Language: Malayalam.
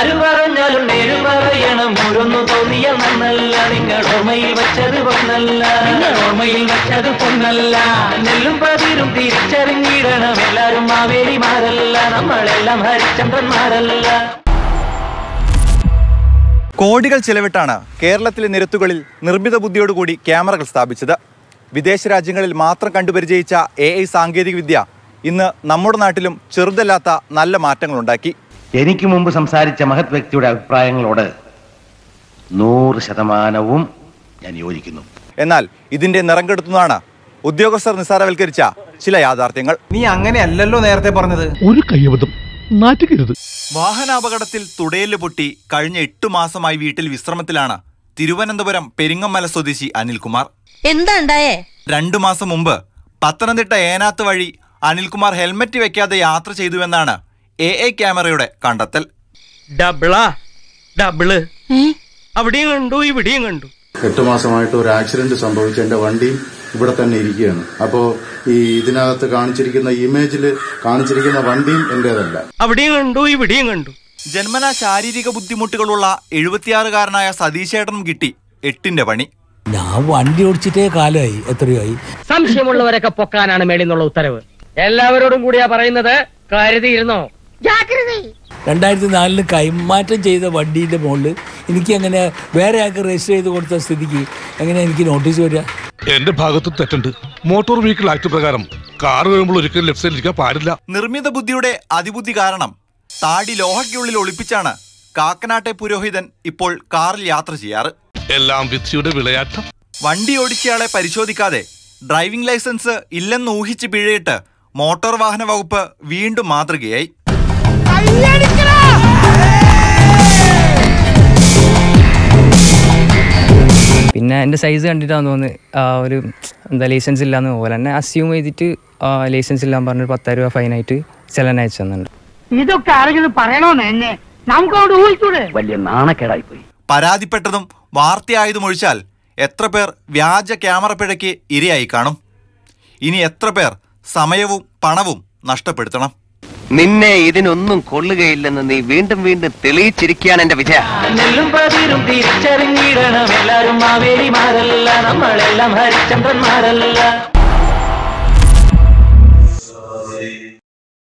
ആര് പറഞ്ഞാലും നേര് പറയണം ഓരോന്നു തോന്നിയ നന്നല്ല നിങ്ങൾ ഓർമ്മയിൽ വെച്ചത് പൊന്നല്ല നിങ്ങൾ ഓർമ്മയിൽ വെച്ചത് പൊന്നല്ല നെല്ലും പതിരും തിരിച്ചറിഞ്ഞിടണം എല്ലാരും മാവേലിമാരല്ല നമ്മളെല്ലാം ഹരിചന്ദ്രന്മാരല്ല കോടികൾ ചിലവിട്ടാണ് കേരളത്തിലെ നിരത്തുകളിൽ നിർമ്മിത ബുദ്ധിയോടുകൂടി ക്യാമറകൾ സ്ഥാപിച്ചത് വിദേശ രാജ്യങ്ങളിൽ മാത്രം കണ്ടുപരിചയിച്ച എ ഐ സാങ്കേതികവിദ്യ ഇന്ന് നമ്മുടെ നാട്ടിലും ചെറുതല്ലാത്ത നല്ല മാറ്റങ്ങളുണ്ടാക്കി എനിക്ക് മുമ്പ് സംസാരിച്ച മഹത് വ്യക്തിയുടെ അഭിപ്രായങ്ങളോട് നൂറ് ശതമാനവും ഞാൻ യോജിക്കുന്നു എന്നാൽ ഇതിന്റെ നിറം കെടുത്തുന്നതാണ് ഉദ്യോഗസ്ഥർ നിസ്സാരവൽക്കരിച്ച ചില യാഥാർത്ഥ്യങ്ങൾ നീ അങ്ങനെയല്ലല്ലോ നേരത്തെ പറഞ്ഞത് ഒരു കയ്യബദ്ധം നാറ്റുകരുത് വാഹനാപകടത്തിൽ തുടയല് പൊട്ടി കഴിഞ്ഞ എട്ടു മാസമായി വീട്ടിൽ വിശ്രമത്തിലാണ് തിരുവനന്തപുരം പെരിങ്ങമല സ്വദേശി അനിൽകുമാർ എന്താ ഉണ്ടായേ രണ്ടു മാസം മുമ്പ് പത്തനംതിട്ട ഏനാത്ത് വഴി അനിൽകുമാർ ഹെൽമറ്റ് വെക്കാതെ യാത്ര ചെയ്തുവെന്നാണ് എ ഐ ക്യാമറയുടെ കണ്ടെത്തൽ ഡബിളാ ഡബിള് അവിടെയും കണ്ടു ഇവിടെയും കണ്ടു എട്ട് മാസമായിട്ട് ഒരു ആക്സിഡന്റ് സംഭവിച്ച എന്റെ വണ്ടിയും ഇവിടെ തന്നെ ഇരിക്കുകയാണ് അപ്പോ ഈ ഇതിനകത്ത് കാണിച്ചിരിക്കുന്ന ഇമേജിൽ കാണിച്ചിരിക്കുന്ന വണ്ടിയും എന്റേതല്ല അവിടെയും കണ്ടു ഇവിടെയും കണ്ടു ജന്മന ശാരീരിക ബുദ്ധിമുട്ടുകളുള്ള എഴുപത്തിയാറുകാരനായ സതീശേട്ടനും കിട്ടി എട്ടിന്റെ പണി ഞാൻ വണ്ടി ഓടിച്ചിട്ടേ കാലമായി എത്രയായി സംശയമുള്ളവരൊക്കെ പൊക്കാനാണ് മേളിൽ നിന്നുള്ള ഉത്തരവ് എല്ലാവരോടും കൂടിയാ പറയുന്നത് കരുതിയിരുന്നോ രണ്ടായിരത്തി നാലില് കൈമാറ്റം ചെയ്ത വണ്ടീൻ്റെ മുകളിൽ എനിക്ക് അങ്ങനെ വേറെ ആൾക്ക് രജിസ്റ്റർ ചെയ്ത് കൊടുത്ത സ്ഥിതിക്ക് എങ്ങനെ എനിക്ക് നോട്ടീസ് വരിക എന്റെ ഭാഗത്ത് തെറ്റുണ്ട് മോട്ടോർ വെഹിക്കിൾ ആക്ട് പ്രകാരം കാർ വരുമ്പോൾ ഒരിക്കലും ലെഫ്റ്റ് സൈഡിൽ ഇരിക്കാൻ പാടില്ല നിർമ്മിത ബുദ്ധിയുടെ അതിബുദ്ധി കാരണം താടി ലോഹയ്ക്കുള്ളിൽ ഒളിപ്പിച്ചാണ് കാക്കനാട്ടെ പുരോഹിതൻ ഇപ്പോൾ കാറിൽ യാത്ര ചെയ്യാറ് എല്ലാം വിധിയുടെ വിളയാട്ടം വണ്ടി ഓടിച്ചയാളെ പരിശോധിക്കാതെ ഡ്രൈവിംഗ് ലൈസൻസ് ഇല്ലെന്ന് ഊഹിച്ച് പിഴയിട്ട് മോട്ടോർ വാഹന വകുപ്പ് വീണ്ടും മാതൃകയായി പിന്നെ എൻ്റെ സൈസ് കണ്ടിട്ടാന്ന് തോന്നുന്നു ആ, ഒരു എന്താ ലൈസൻസ് ഇല്ലാന്ന് പോലെ തന്നെ അസ്യൂം ചെയ്തിട്ട് ലൈസൻസ് ഇല്ലാന്ന് പറഞ്ഞൊരു പത്തായിരം രൂപ ഫൈനായിട്ട് ചെലൻ അയച്ചു തന്നിട്ടുണ്ട് ഇതൊക്കെ ആരെങ്കിലും പറയണോന്ന് എന്നെ നമുക്ക് അവിടെ ഊഹിച്ചൂടെ വലിയ നാണക്കേടായി പോയി പരാതിപ്പെട്ടതും വാർത്തയായതും ഒഴിച്ചാൽ എത്ര പേർ വ്യാജ ക്യാമറ പിഴയ്ക്ക് ഇരയായി കാണും ഇനി എത്ര പേർ സമയവും പണവും നഷ്ടപ്പെടുത്തണം നിന്നെ ഇതിനൊന്നും കൊള്ളുകയില്ലെന്ന് നീ വീണ്ടും വീണ്ടും തെളിയിച്ചിരിക്കുകയാണ് എന്റെ വിജയ നെല്ലും പതിരും തിരിച്ചറിഞ്ഞിടണം എല്ലാരും മാവേലിമാരല്ല നമ്മളെല്ലാം ഹരിചന്ദ്രന്മാരല്ല